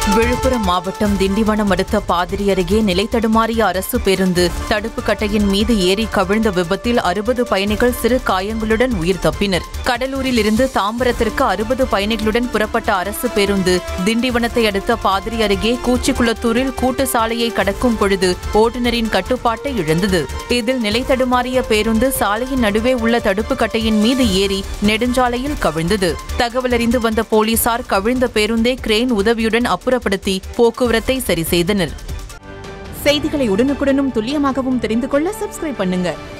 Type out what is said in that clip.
விழுப்புரம் மாவட்டம் திண்டிவனம் அடுத்த பாதிரி அருகே நிலை தடுமாறிய அரசு பேருந்து தடுப்பு கட்டையின் மீது ஏறி கவிழ்ந்த விபத்தில் அறுபது பயணிகள் சிறு காயங்களுடன் உயிர் தப்பினர் கடலூரில் இருந்து தாம்பரத்திற்கு அறுபது பயணிகளுடன் புறப்பட்ட அரசு பேருந்து திண்டிவனத்தை அடுத்த பாதிரி அருகே கூச்சிக்குளத்தூரில் கூட்டு சாலையை கடக்கும் பொழுது ஓட்டுநரின் கட்டுப்பாட்டை இழந்தது இதில் நிலை தடுமாறிய பேருந்து சாலையின் நடுவே உள்ள தடுப்பு கட்டையின் மீது ஏறி நெடுஞ்சாலையில் கவிழ்ந்தது தகவல் அறிந்து வந்த போலீசார் கவிழ்ந்த பேருந்தை கிரேன் உதவியுடன் அப்புறப்படுத்தி போக்குவரத்தை சரி செய்தனர் செய்திகளை உடனுக்குடனும் துல்லியமாகவும் தெரிந்து கொள்ள சப்ஸ்கிரைப் பண்ணுங்க